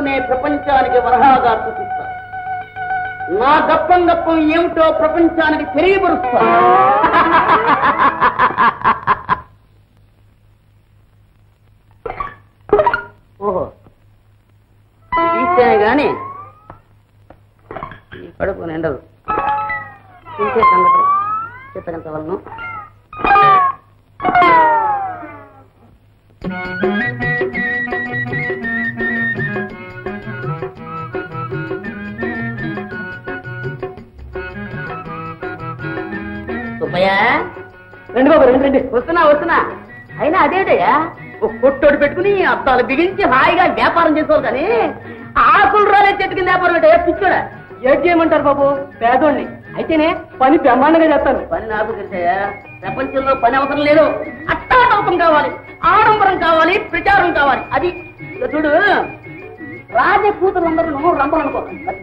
గప్పునే ప్రపంచానికి వరహాగా చూపిస్తా నా గప్పం గప్పం ఏమిటో ప్రపంచానికి తెలియపరుస్తా ఓహో తీస్తేనే గాని ఈ కడుపు నిండదు తింటే సంగతులు చిత్తగంతవలను సుబ్బయ్య రండి బాబు రండి రండి వస్తున్నా వస్తున్నా అయినా అదేటయ్యా ఒక కొట్టోడు పెట్టుకుని అద్దాలు బిగించి హాయిగా వ్యాపారం చేసుకోవాలి కానీ ఆకులు రాలే చెట్టు కింద వ్యాపారం అంటే పిచ్చోడా ఏం చేయమంటారు బాబు పేదోడిని అయితేనే పని బ్రహ్మాండంగా చేస్తాను పని నాకు తెలిసాయా ప్రపంచంలో పని అవసరం లేదు అట్టాటోపం కావాలి ఆడంబరం కావాలి ప్రచారం కావాలి అది ఇక చూడు రాజ కూతురులందరూ రంపలనుకో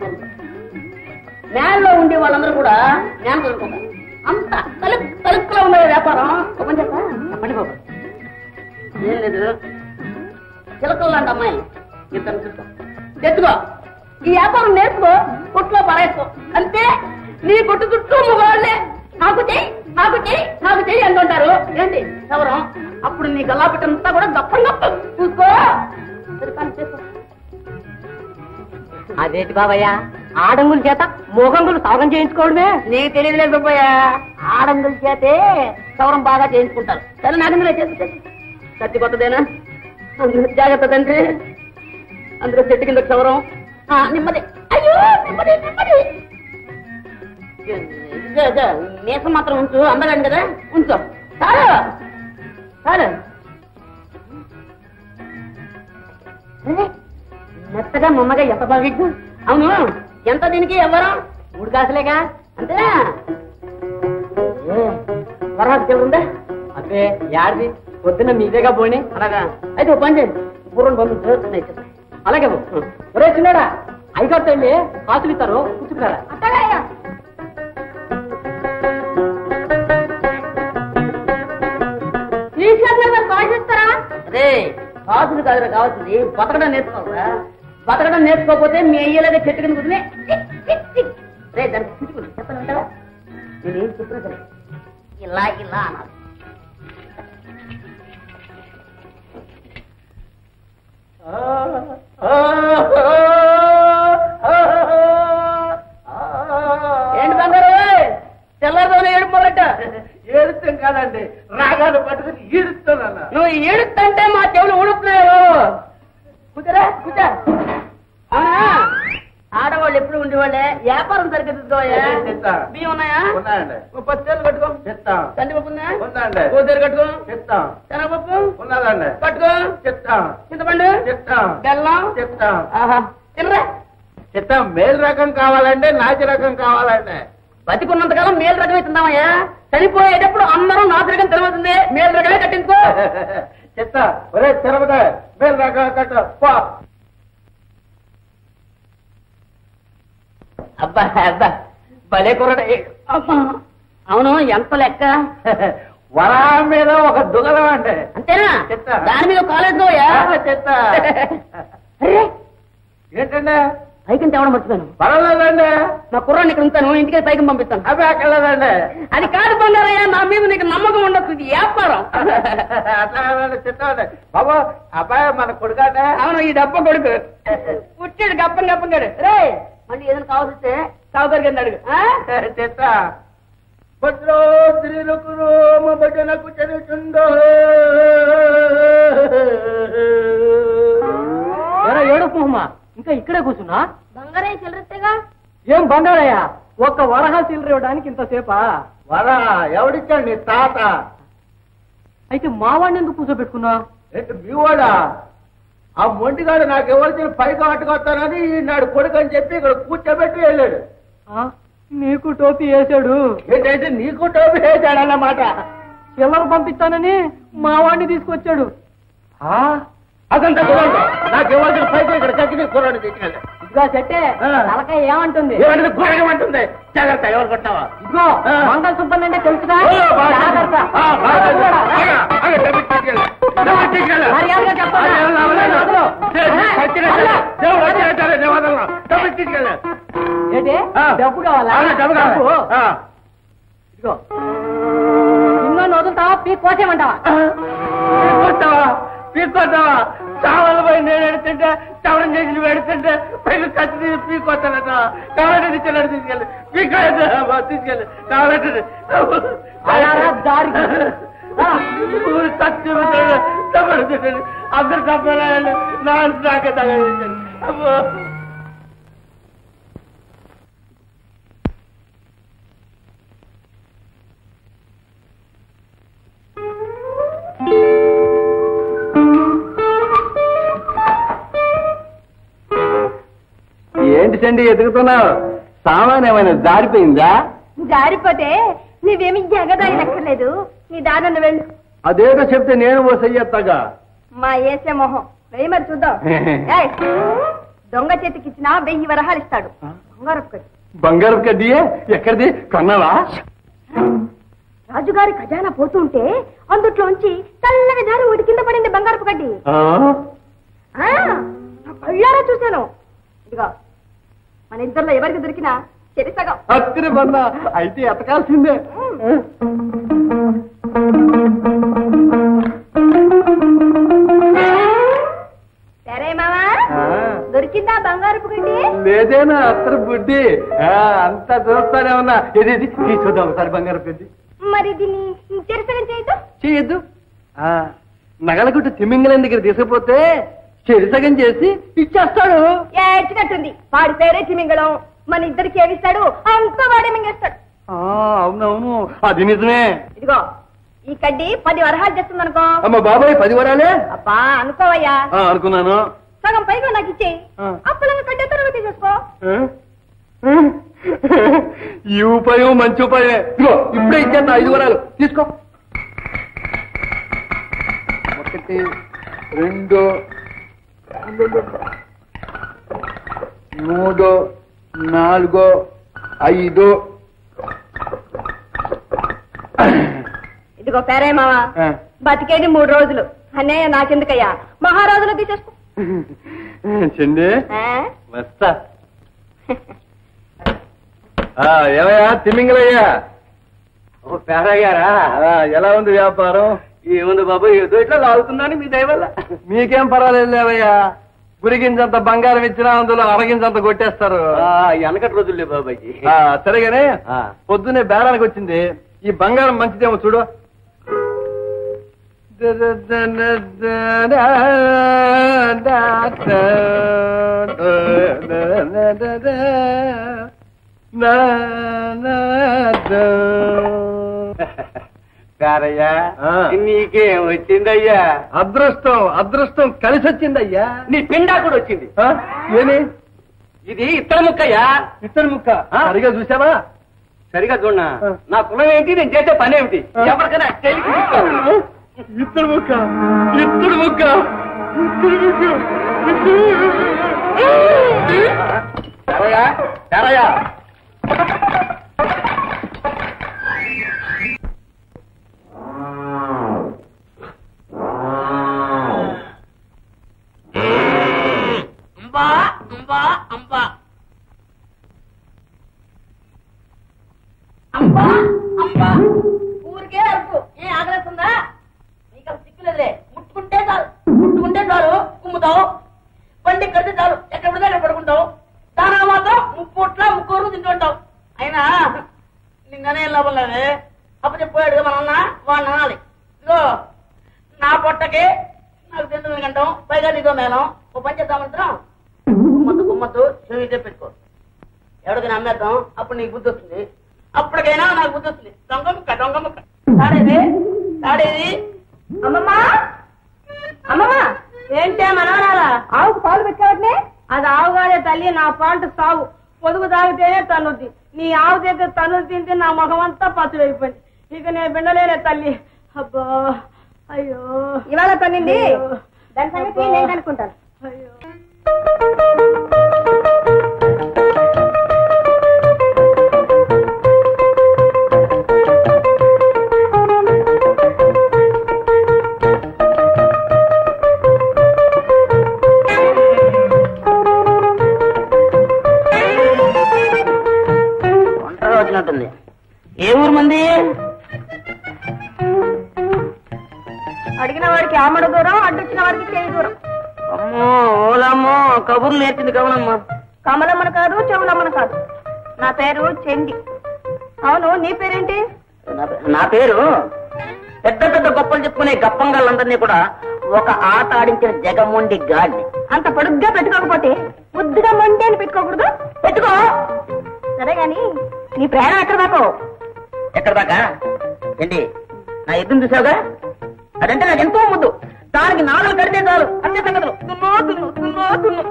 నేలలో ఉండే వాళ్ళందరూ కూడా నేను అనుకుంటారు అంత తలుపు తలుపులో ఉండే వ్యాపారం ఒక పని చెప్పా చెప్పండి బాబు ఏం లేదు చిలకలు లాంటి అమ్మాయి ఇద్దరు చూసుకో తెచ్చుకో ఈ వ్యాపారం నేర్చుకో కొట్లో పడేసుకో అంతే నీ కొట్టు చుట్టూ మగవాళ్ళే నాకు చెయ్యి నాకు చెయ్యి నాకు చెయ్యి అంటుంటారు ఏంటి ఎవరం అప్పుడు నీ గల్లాపిట్టంతా కూడా గప్పం గప్ప చూసుకో సరే, కానీ చేసుకో. అదేంటి బాబయ్య ఆడంగుల చేత మోగంగులు సాగం చేయించుకోవడమే నీకు తెలియదులేదు సుబ్బయ్య ఆడంగుల చేతే సౌరం బాగా చేయించుకుంటారు సరే నాగందులో చేసి చేసి. కత్తి కొత్తదేనా అందులో జాగ్రత్త తండ్రి అందులో చెట్టు కింద క్షవరం ఆ, నెమ్మది అయ్యో నెమ్మది నెమ్మది ఇదో, ఇదో, మీసం మాత్రం ఉంచు అందగాని కదా ఉంచు చాలు చాలు అరే, మెత్తగా మొమ్మగా ఎంత బాగా విగ్గు. అవును ఎంత దీనికి ఎవరు మూడు కాసులేగా అంతేనా ఏ, వరహాలు చెల్లుందా అదే యాడిది పొద్దున్న మీదేగా పోనీ అలాగా అయితే ఓ పని చేయండి బుర్రను పంపించు నేను ఇచ్చేస్తా. అలాగే బాబు ఒరే చిన్నాడా ఐగారు వెళ్ళి కాసులు ఇస్తారు కూర్చుంటారా అదే కాసులు కాదురా కావాల్సింది బతకడం నేర్చుకోవాలా బతకడం నేర్చుకోకపోతే మీ అయ్యేలాగా చెట్టు కింద కూర్చుని టిక్, టిక్, టిక్. రే దానికి చుట్టుకుని చెప్పనంటావా నేను ఏం చెప్పినా సరే ఇలా ఇలా అనాలి ఏంటి బంగారు తెల్లదోనే ఏడుపు మొదట ఏడుస్తాం కాదండి రాగాలు పట్టుకుని ఈడుస్తానన్నా నువ్వు ఏడుస్తుంటే మా చెవులు ఊడుతున్నాయో కూర్చోరా కూర్చో అవునా ఆడవాళ్ళు ఎప్పుడు ఉండేవాళ్ళే వ్యాపారం సరిగ్గా చూసుకోవయ్యా చెప్తా. బియ్యం ఉన్నాయా ఉన్నాయండి ఓ పది చేతులు కట్టుకో చెప్తాం కందిపప్పు ఉందా ఉందండి గోధుమ కట్టుకో చెప్తాం శనగపప్పు ఉన్నదండి కట్టుకో చెప్తాం చింతపండు చెప్తాం బెల్లం చెప్తాం ఆహా తినరా చెప్తాం మేల్ రకం కావాలంటే నాచి రకం కావాలంటే బతికున్నంతకాలం మేలు రకమే తిందామయ్యా చనిపోయేటప్పుడు అందరూ నాసు రకం తినవలసిందే మేలు రకమే కట్టించుకో చెప్తా ఒరే తిరుపతి మేల్ రకం కట్ట పో అబ్బా అబ్బా భలే కుర్రడు అమ్మా అవును ఎంత లెక్క వరాహం మీద ఒక దుగలం అంటే అంతేనా చెప్తా. దాని మీద కాలేజ్ పోయా చెప్తా అరే ఏంటండి పైకి తేవడం మర్చిపోయాను పర్వాలేదండి నా కుర్రాన్ని ఇక్కడ ఉంచాను ఇంటికి పైకి పంపిస్తాను అవి అక్కర్లేదండి అది కాదు బంగారయ్యా నా మీద నీకు నమ్మకం ఉండదు ఇది వ్యాపారం అట్లా చెప్తామండి బాబు అబ్బాయి మన కొడుకాటే అవును ఈ డబ్బ కొడుకు పుట్టాడు గప్పం గప్పం గారు రే మళ్ళీ ఏదైనా కావాల్సి సావుకారు కింద అడుగు ఆ? చెత్త భద్రో స్త్రీలకు భజనకు చెరుచుండో ఎరా ఏడుపు మొహమ్మ ఇంకా ఇక్కడే కూర్చున్నా బంగారయ్య చిల్లరెత్తేగా ఏం బంగారయ్య ఒక్క వరహా సిల్లర్ ఇవ్వడానికి ఇంతసేపా వరా ఎవడిచ్చాడు నీ తాత అయితే మావాడిని ఎందుకు కూర్చోబెట్టుకున్నా ఏంటి మీ వాడా ఆ మొండిగాడు నాకు ఎవరిచిన పైగా అట్టుకొస్తానని నాడు కొడుకు అని చెప్పి ఇక్కడ కూర్చోబెట్టి వెళ్ళాడు ఆ, నీకు టోపీ వేసాడు ఏంటంటే నీకు టోపీ వేశాడన్నమాట చిల్లర పంపిస్తానని మావాడిని తీసుకొచ్చాడు అదంతా కుర్రాడు నాకు ఎవరిచిన పైగా ఇక్కడ కక్కి కుర్రాడు తీసుకెళ్ళి ఇదిగో చెట్టే ఆ. తలకాయ ఏమంటుంది ఏమంటుంది గురగమంటుంది జాగ్రత్త ఎవరు కొట్టావా ఇదిగో ఆ. మంగళ సుబ్బన్ అంటే తెలుసుగా ఓ, బాగా జాగ్రత్త. ఆ, బాగా ఆ, తెలుసు. ఆ, ఆగు, ఆగు, డబ్బు తీసుకెళ్ళు. డబ్బు తీసుకెళ్ళు. మర్యాదగా చెప్పాలా? ఆ, ఎవరు రావలేదు. వదలు. ఏ, ఆ, చచ్చినా వదలు. సరే. దేవుడు వచ్చినా సరే, నేను వదలను. డబ్బు తీసుకెళ్ళు. ఏంటి ఆ. డబ్బు కావాలా అవును, డబ్బు కావాలి. డబ్బు. ఆ. ఇదిగో నిన్ను వదులుతావా పీ కోసేయమంటావా పీక్కొస్తావా పీక్కొస్తావా చావలు పోయి నేను ఎడుతుంటే చవరం చేసి నువ్వు ఎడుతుంటే పైకి కత్తి తీసి పీక్కొస్తానట కావాలంటే తీసుకెళ్ళి తీసుకెళ్ళి పీక్కు తీసుకెళ్ళి కావాలంటే అలారా దారికి. రా. ఊరు కత్తి తప్పడు అందరు తప్పలేదు నా నాకే తగలేదు అబ్బో ఏంటి చండి ఎదుగుతున్నావు సామాన్ ఏమైనా జారిపోయిందా జారిపోతే నువ్వేమి జగదాయి లెక్కలేదు నీ దానన్న వెళ్ళు అదేదో చెప్తే నేను ఓ చెయ్యొత్తాగా మా ఏసే మొహం వెయ్యి మరి చూద్దాం ఏయ్, దొంగ చేతికి ఇచ్చిన వెయ్యి వరహాలు ఇస్తాడు బంగారపు కట్టు బంగారు కడ్డీయే ఎక్కడిది కొన్నావా రాజుగారి ఖజానా పోతుంటే అందుట్లోంచి చల్లని దారి ఒకటి కింద పడింది బంగారపు గడ్డి ఆ? ఆ, నా కళ్ళారా చూశాను ఇదిగో మన ఇద్దరిలో ఎవరికి దొరికినా చెరిసగం అత్తిరి బంద అయితే ఎతకాల్సిందే సరే మావా ఆ. దొరికిందా బంగారపు గడ్డి లేదేనా అత్తరు బుడ్డి ఆ, అంతా చూస్తానే ఉన్నా ఇది ఇది ఇది చూద్దాం ఒకసారి బంగారు పెద్ది మరి దీన్ని చెరిసగం చేయదు చేయొద్దు ఆ, నగలగుట్టు తిమింగలం దగ్గర తీసుకుపోతే చెరిసగం చేసి ఇచ్చేస్తాడు ఏడ్చినట్టుంది వాడి పేరే తిమింగళం మన ఇద్దరికి ఏమిస్తాడు అంత వాడే మింగేస్తాడు ఆ, అవునవును అది నిజమే ఇదిగో ఈ కడ్డీ పది వరహాలు చేస్తుంది అనుకో అమ్మ బాబాయ్ పది వరాలే అబ్బా అనుకోవయ్యా ఆ, అనుకున్నాను సగం పైగా నాకు ఇచ్చేయి ఆ. అప్పుడు కడ్డీ తర్వాత తీసేసుకో ఆ? ఈ ఉపాయం మంచి ఉపాయమే ఇదిగో ఇప్పుడే ఇచ్చేస్తా ఐదు వరాలు తీసుకో ఒకటి రెండు మూడు నాలుగు ఐదు ఇదిగో పేరే మావా ఆ. బతికేది మూడు రోజులు అన్నయ్య నాకెందుకయ్యా మహారాజులో తీసేసుకో చెండి ఆ? వస్తా ఆ, ఏమయ్యా తిమ్మింగలయ్యా ఓ పేరయ్యారా ఎలా ఉంది వ్యాపారం ఏముంది బాబు ఏదో ఇట్లా లాగుతున్నాను మీ దయ వల్ల మీకేం పర్వాలేదు లేవయ్యా గురిగించంత బంగారం ఇచ్చినా అందులో అరగించంత కొట్టేస్తారు వెనకటి రోజులే బాబాజీ ఆ, సరేగానే ఆ. పొద్దున్నే బేరానికి వచ్చింది ఈ బంగారం మంచిదేమో చూడు కారయ్యా ఆ. నీకేం వచ్చిందయ్యా అదృష్టం అదృష్టం కలిసి వచ్చిందయ్యా నీ పిండా కూడా వచ్చింది ఆ, ఏమి ఇది ఇత్తడి ముక్కయ్యా ఇద్దరు ముక్క ఆ? సరిగా చూసావా సరిగా చూడనా ఆ. నా కులం ఏంటి నేను చేసే పని ఏమిటి ఆ. ఎవరికైనా తెలిసి తీసుకో. ఇద్దరు ముక్క ఇద్దరు ముక్క ఇద్దరు ముక్క కారయ్యా కారయ్యా అంబా అంబా అంబా అంబా అంబా ఊరికే అరుపు ఏ ఆగలేస్తుందా నీకు అసలు సిక్కులేదులే ముట్టుకుంటే చాలు ముట్టుకుంటే చాలు కుమ్ముతావు బండి కడితే చాలు ఎక్కడ పడితే అక్కడ పడుకుంటావు దానా మాత్రం ముప్పొట్ల ముక్కోరు తింటుంటావు అయినా నిన్ననే లాభం లేదే అప్పుడు చెప్పాడు మా నాన్న వాడిని అనాలి ఇదిగో నా పొట్టకి నాకు తింటుంది కంటాం పైగా నీతో మేళం ఓ పని చేద్దామంటాం గుమ్మద్దు గుమ్మద్దు చెవి ఇదే పెట్టుకో ఎవరికైనా అమ్మేద్దాం అప్పుడు నీకు బుద్ధి వస్తుంది అప్పటికైనా నాకు బుద్ధి వస్తుంది దొంగ ముక్క దొంగ ముక్క తాడేది తాడేది అమ్మమ్మా అమ్మమ్మా ఏంటే మనవరాలా ఆవుకు పాలు పెట్టావట్నే అది ఆవుగానే తల్లి నా పాంట సావు పొదుగు తాగితేనే తన్నుద్ది నీ ఆవు దగ్గర తన్ను తింటే నా ముఖం అంతా పచ్చుడైపోయింది ఇక నేను బిండలేనే తల్లి అబ్బా అయ్యో ఇవాళ తన్నింది దాని సంగతి నేను అనుకుంటాను అయ్యో ఏ ఊరు మంది అడిగిన వాడికి ఆమడ దూరం అడ్డొచ్చిన వాడికి చేయి దూరం అమ్మో ఓలమ్మో కబుర్లు నేర్పింది కవనమ్మా కమలమ్మన కాదు చెవులమ్మన కాదు నా పేరు చెండి అవును నీ పేరేంటి నా పే- నా పేరు పెద్ద పెద్ద గొప్పలు చెప్పుకునే గప్పంగాళ్ళందరినీ కూడా ఒక ఆట ఆడించిన జగమొండి గాడిని అంత పొడుగ్గా పెట్టుకోకపోతే ముద్దుగా మొండి అని పెట్టుకోకూడదు పెట్టుకో సరే గాని నీ ప్రయాణం ఎక్కడ దాకో ఎక్కడ దాకా ఏంటి నా ఎద్దును చూసావుగా అదంటే నాకు ఎంతో ముద్దు దానికి నాలుగు కడితే చాలు అంతే సంగతులు దున్నో దున్ను దున్నో దున్ను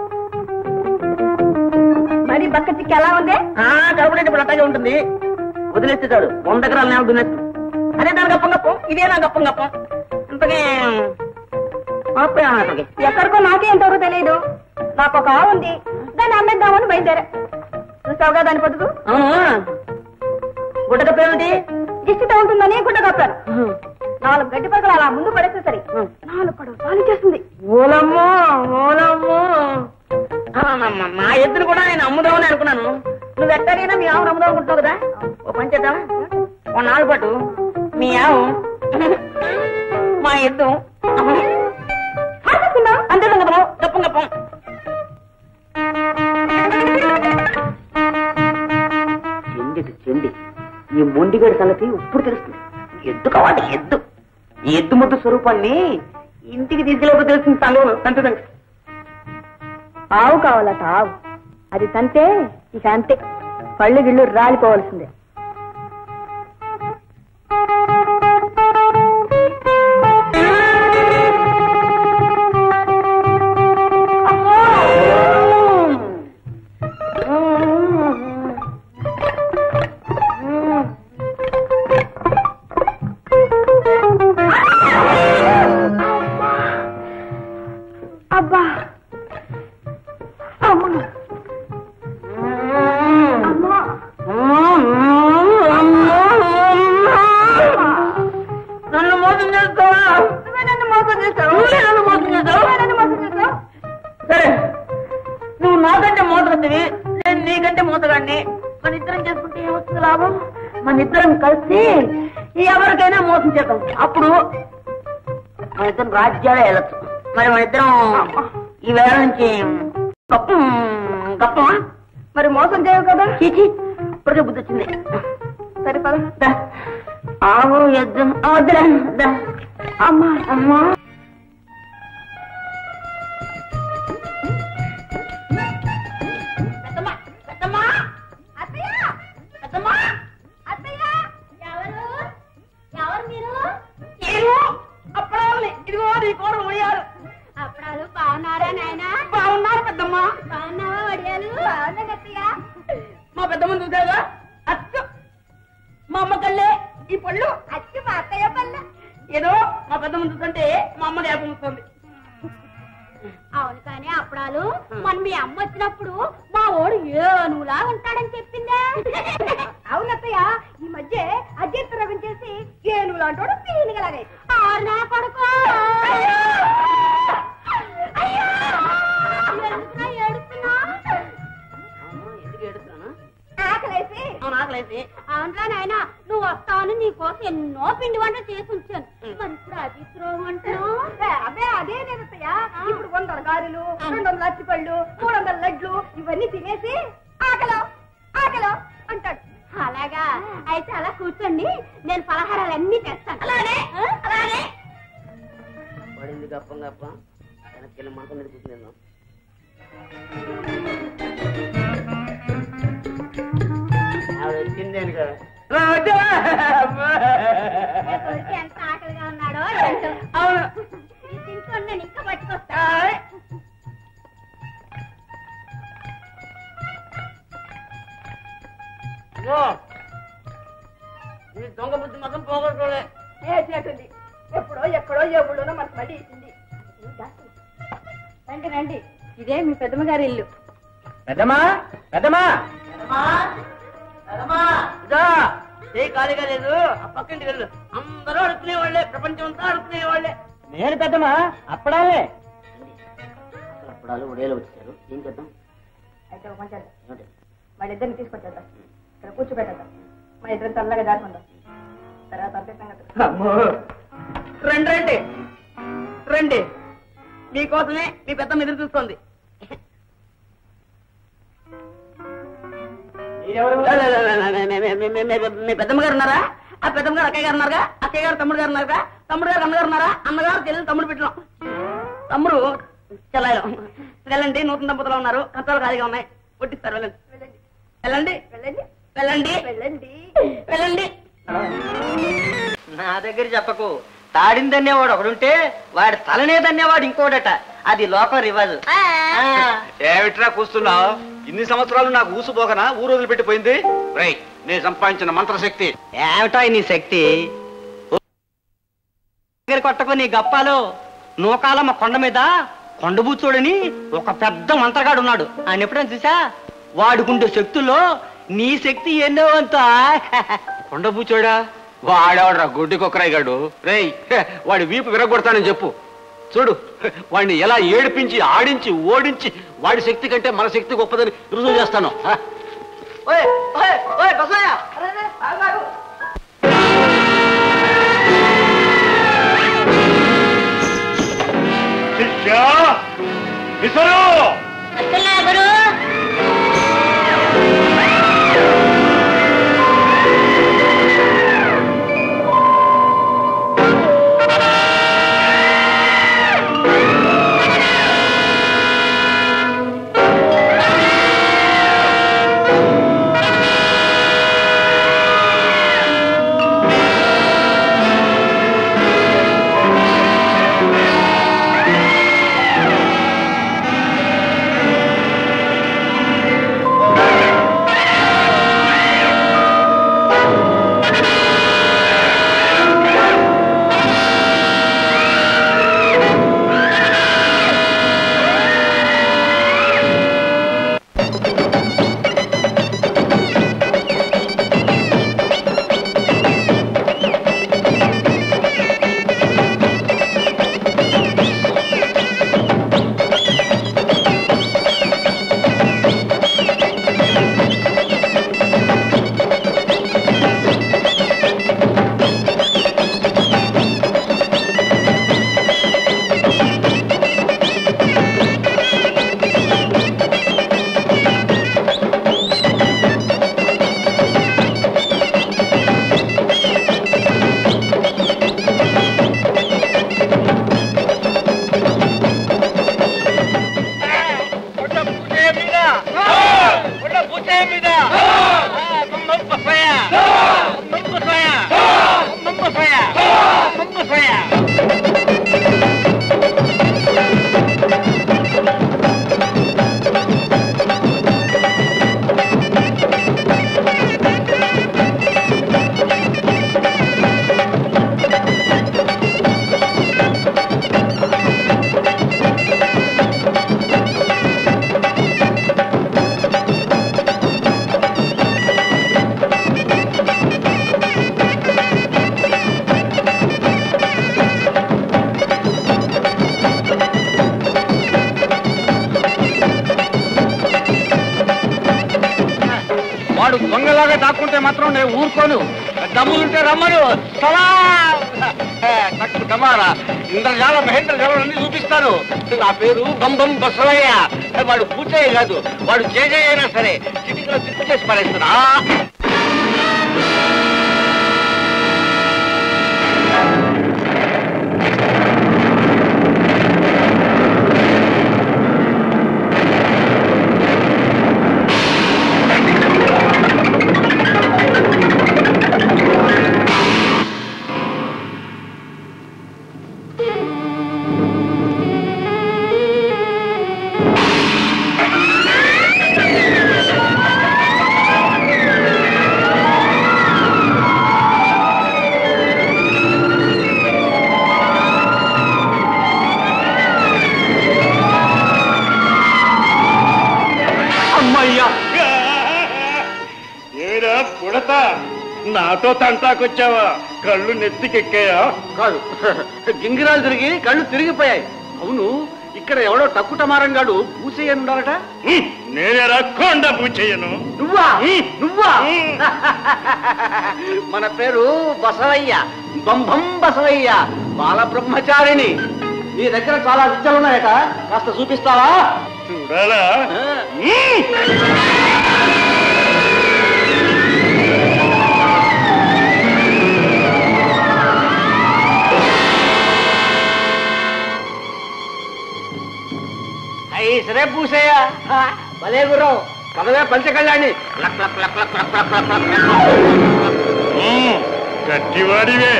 మరి బక్క చిక్కి ఎలా ఉంది ఆ కడుపునేటప్పుడు అట్టగే ఉంటుంది వదిలేస్తే చాలు వంద ఎకరాల నేల దున్నేస్తుంది అదే దాని గప్పం గప్పం ఇదే నా గప్పం గప్పం ఇంతకీ మా ప్రయాణం ఎక్కడికి ఎక్కడికో నాకే ఎంతవరకు తెలియదు నాకు ఒక ఆవు ఉంది దాన్ని అమ్మేద్దామని బయలుదేరా చూసావుగా దాని పొద్దుకు అవును గుడ్డ కప్పేమిటి దిష్టితో ఉంటుందని గుడ్డ కప్పాను నాలుగు గడ్డి పరకలు అలా ముందు పడేస్తే సరి నాలుగు పడవ పాలు చేస్తుంది ఓలమ్మో ఓలమ్మో ఆ, నా- నా ఎద్దును కూడా నేను అమ్ముదామని అనుకున్నాను నువ్వు ఎక్కడైనా మీ ఆవును అమ్ముదాం అనుకుంటున్నావు కదా ఓ పని చేద్దాం ఓ నాలుగు పాటు మీ ఆవు మా ఎద్దు అంతే సంగతము గప్పం గప్పం చెండి చెండి ఈ మొండిగడి సంగతి ఇప్పుడు తెలుస్తుంది ఎద్దు కావాలి ఎద్దు ఈ ఎద్దు ముద్దు స్వరూపాన్ని ఇంటికి తీసుకెళ్ళకపోతే తెలుస్తుంది సంగం అంతే సంగతి ఆవు కావాలట ఆవు అది తంతే ఇక అంతే పళ్ళు గిళ్ళు రాలిపోవలసిందే అబ్బా అమ్మా అమ్మా నన్ను మోసం చేస్తావా నువ్వే నన్ను మోసం చేశావు నువ్వే నన్ను మోసం చేశావు నువ్వే నన్ను మోసం చేశావు సరే నువ్వు నాకంటే మోసగద్దివి నేను నీకంటే మోసగాడిని మన ఇద్దరం చేసుకుంటే ఏమొస్తుంది లాభం మన ఇద్దరం కలిసి ఎవరికైనా మోసం చేద్దాం అప్పుడు మన ఇద్దరం రాజ్యాలే వెళ్ళచ్చు మరి మన ఇద్దరం ఈ వేళ నుంచి గప్పం గప్పమా మరి మోసం చేయవు కదా చీచి ఇప్పటికే బుద్ధి వచ్చింది సరే పద దా. ఆవు ఎద్దు ఆ, వద్దులే దా. అమ్మా అమ్మా పెద్దమ్మా పెద్దమ్మా అత్తయ్య పెద్దమ్మా అత్తయ్య ఎవరు ఎవరు మీరు ఏమో అప్పుడే ఇదిగో నీ కోడలు ఉయ్యాలు అప్పుడాలు బాగున్నారా నాయనా బాగున్నారు పెద్దమ్మా బాగున్నావా వడియాలు బాగున్నాను అత్తయ్య మా పెద్దమ్మ చూసాగా అచ్చు మా అమ్మ కళ్ళే ఈ పళ్ళు అచ్చి మా అత్తయ్య పల్ల ఏదో మా పెద్దమ్మ చూస్తుంటే మా అమ్మ లేకపోతుంది అవును కానీ అప్పుడాలు మన మీ అమ్మ వచ్చినప్పుడు మా ఓడు ఏనులా ఉంటాడని చెప్పిందే అవునత్తయ్య ఈ మధ్య అజంత రవం చేసి ఏనుగులా అంటాడు పీనుగలాగా నా కొడుకు ఎందుకు ఏడుస్తాను ఆకలేసి అవును ఆకలేసి అవునరా నాయన నువ్వు వస్తావని నీ కోసం ఎన్నో పిండి వంటలు చేసి ఉంచాను మరి ఇప్పుడు అది త్రోవ అంటున్నావు అదే అదే నేనత్తయ్య ఇప్పుడు వందల గారెలు రెండు వందల అచ్చిపళ్ళు మూడు వందల లడ్లు ఇవన్నీ తినేసి ఆకలో ఆకలో అంటాడు అలాగా అయితే అలా కూర్చోండి నేను పలహారాలు అన్ని తెస్తాను అలానే అలానే పడింది గప్పం గప్ప వెనక్కి వెళ్ళి మంచం మీద కూర్చుని ఆవిడ వచ్చింది అని కదా ఎంత ఆకలిగా ఉన్నాడో ఏంటో. అవును ఈ తింటూ నేను ఇంకా పట్టుకొస్తా ఇదిగో, నీ దొంగ బుద్ధి మాత్రం పోగొట్టుకోలే ఏడ్చినట్టుంది ఎప్పుడో ఎక్కడో ఏ ఊళ్ళోనో మనకు మళ్ళీ ఇచ్చింది రండి రండి ఇదే మీ పెద్దమ్మ గారి ఇల్లు పెద్దమ్మా పెద్దమ్మా ఇదా ఏ ఖాళీగా లేదు ఆ పక్కింటికి వెళ్ళు అందరూ అడుక్కునే వాళ్ళే ప్రపంచం అంతా అడుక్కునే వాళ్ళే నేను పెద్దమ్మా అప్పుడాలే అప్పుడాలు ఉడేలు వచ్చారు ఏం చేద్దాం అయితే ఒక పని చేద్దాం ఏమిటి? వాళ్ళిద్దరిని తీసుకొచ్చేద్దాం ఇక్కడ కూర్చోబెట్టేద్దాం మా ఇద్దరు చల్లగా దాటుకుందాం తర్వాత అంతే సంగతి అమ్మో రండి రండి రండి మీకోసమే మీ పెద్ద ఎదురు చూస్తోంది మీ పెద్దమ్మ గారు ఉన్నారా ఆ పెద్దమ్మ గారు అక్కయ్య గారు ఉన్నారుగా అక్కయ్య గారు తమ్ముడు గారు ఉన్నారుగా తమ్ముడు గారు అన్నగారు ఉన్నారా అన్నగారు చెల్లెలు తమ్ముడు పెట్టినాం తమ్ముడు చెల్లాయిలో వెళ్ళండి నూతన దంపతులు ఉన్నారు కష్టాలు ఖాళీగా ఉన్నాయి కొట్టిస్తారు వెళ్ళండి వెళ్ళండి వెళ్ళండి వెళ్ళండి వెళ్ళండి వెళ్ళండి నా దగ్గర చెప్పకు తాడిని దన్నేవాడు ఒకడుంటే వాడి తలనే దన్నేవాడు ఇంకోడట అది లోకం రివాజు ఏమిట్రా కూస్తున్నావు ఇన్ని సంవత్సరాలు నాకు ఊసుపోకనా ఊరు వదిలిపెట్టిపోయింది రై నేను సంపాదించిన మంత్రశక్తి ఏమిటో నీ శక్తి దగ్గర కొట్టకు నీ గప్పాలు నూకాలమ్మ కొండ మీద కొండబూచోడని ఒక పెద్ద మంత్రగాడు ఉన్నాడు ఆయన ఎప్పుడైనా చూసా వాడుకుంటే శక్తుల్లో నీ శక్తి ఎన్నో అంత కొండబూచోడా వాడేవాడ్రా గుడ్డి కుక్కరాయి గాడు రేయ్ వాడి వీపు విరగొడతానని చెప్పు చూడు వాడిని ఎలా ఏడిపించి ఆడించి ఓడించి వాడి శక్తి కంటే మన శక్తి గొప్పదని రుజువు చేస్తాను హ? ఓయ్ ఓయ్ ఓయ్ బసయ్య అరే అరే, ఆగు, ఆగు. వాడు దొంగలాగా దాక్కుంటే మాత్రం నేను ఊరుకోను దమ్ములుంటే రమ్మను సలా తక్కువ కమారా ఇంద్రజాల మహేంద్ర జాలన్నీ చూపిస్తాను నా పేరు బంబం బసవయ్య వాడు పూచయ్య కాదు వాడు జేజయ్య అయినా సరే చిటికలో చిత్తు చేసి పడేస్తున్నా అమ్మయ్యా ఏరా పుడత నాతో తంటాకొచ్చావా కళ్ళు నెత్తికెక్కాయా కాదు గింగిరాలు తిరిగి కళ్ళు తిరిగిపోయాయి అవును ఇక్కడ ఎవడో టక్కుటమారంగాడు పూసేయనున్నారట నేనే రక్కొండ పూచేయను నువ్వా నువ్వా మన పేరు బసవయ్య బంభం బసవయ్య బాలబ్రహ్మచారిని నీ దగ్గర చాలా విద్యలున్నాయట కాస్త చూపిస్తావా చూడాలా అయ్యి సరే పూసేయ భలే గుర్రం పదవే పంచకళ్యాణి లక్ లక్ లక్ లక్ లక్ లక్ లక్ లక్ లక్. ఉమ్, గట్టివాడివే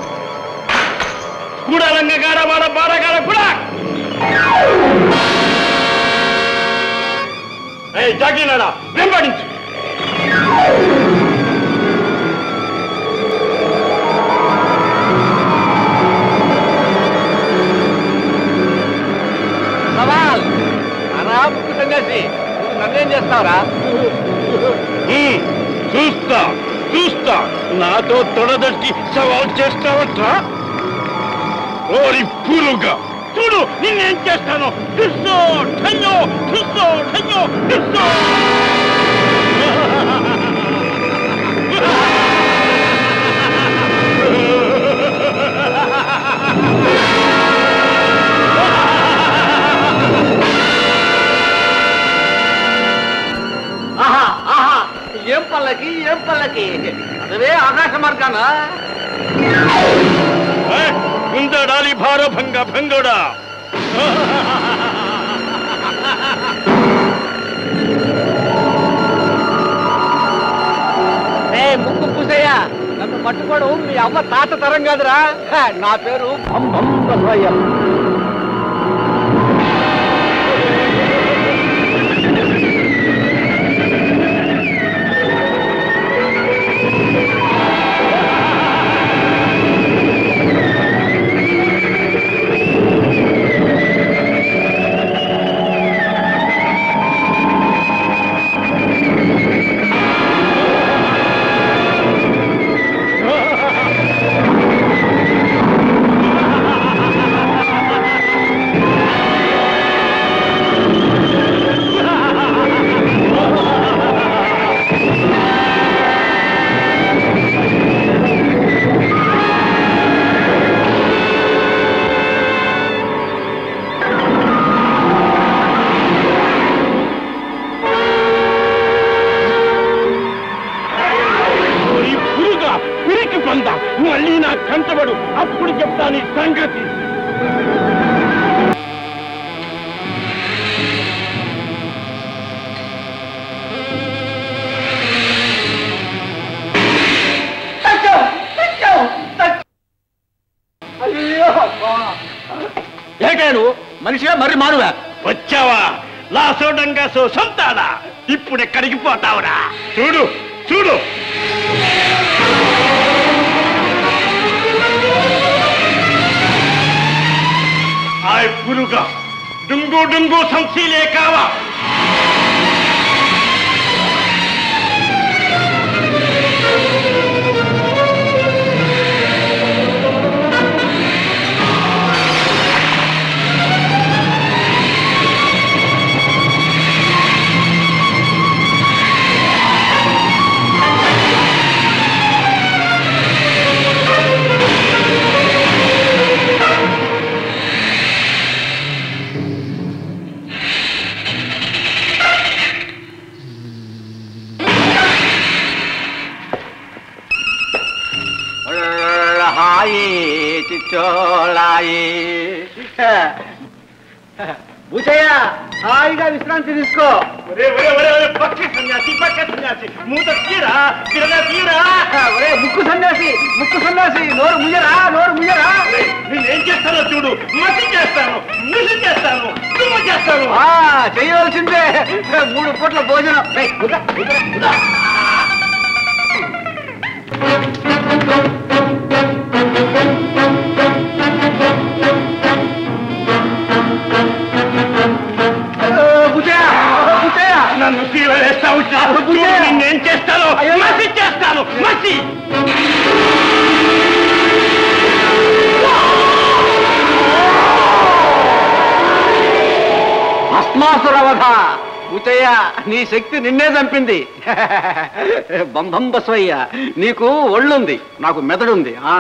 కూడాలంగగాడ వాడ బాడగాడ కూడా ఏయ్ జాకీనాడా వెంబడించు సవాల్ అరా ముక్కు సన్యాసి నువ్వు నన్నేం చేస్తావురా ఉమ్, చూస్తా చూస్తా నాతో తొడదట్టి సవాల్ చేస్తావట ఓరి పురుగా చూడు నిన్నేం చేస్తాను ఠుస్సో ఠయ్యో ఠుస్సో ఠయ్యో ఠుస్సో ఆహా ఆహా ఏం పల్లకి ఏం పల్లకి అదే ఆకాశ మార్గాన ఏయ్, ముందడాలి భారభంగ భంగోడా ఏ ముక్కు పూసయ్య నన్ను పట్టుకోవడం మీ అమ్మ తాత తరం కాదురా హ, నా పేరు భంభం బసవయ్య ఓరి పురుగా పిరికి పంద మళ్ళీ నా కంటబడు అప్పుడు చెప్తాను ఈ సంగతి అయ్యో ఏకాను మనిషిగా మరి మానువా వచ్చావా లాసోడంగా సో సొంతాడా ఇప్పుడు ఎక్కడికి పోతావురా చూడు చూడు ఆయ్ పురుగా డుంగు డుంగు సంశీలే కావా హాయి చిచ్చోళాయి భూచయ్య హాయిగా విశ్రాంతి తీసుకో ఒరే ఒరే ఒరే ఒరే పక్క సన్యాసి పక్క సన్యాసి మూత తీరా తిరగా తీరా ఒరే ముక్కు సన్యాసి ముక్కు సన్యాసి నోరు ముయ్యరా నోరు ముయ్యరా నేనేం చేస్తానో చూడు మసి చేస్తాను ముసి చేస్తాను దుమ్ము చేస్తాను ఆ, చేయవలసిందే మూడు పూట్ల భోజనం రేయ్, వద్దా, వద్దా, వద్దా. ఆ, బుచ్చయ్య, బుచ్చయ్య. నన్ను తీర వేస్తావు చూడు నిన్నేం చేస్తాను మసి చేస్తాను మసి భస్మాసురవధ ముచ్చయ్య నీ శక్తి నిన్నే చంపింది బంభం బస్వయ్య నీకు ఒళ్ళుంది నాకు మెదడుంది ఆ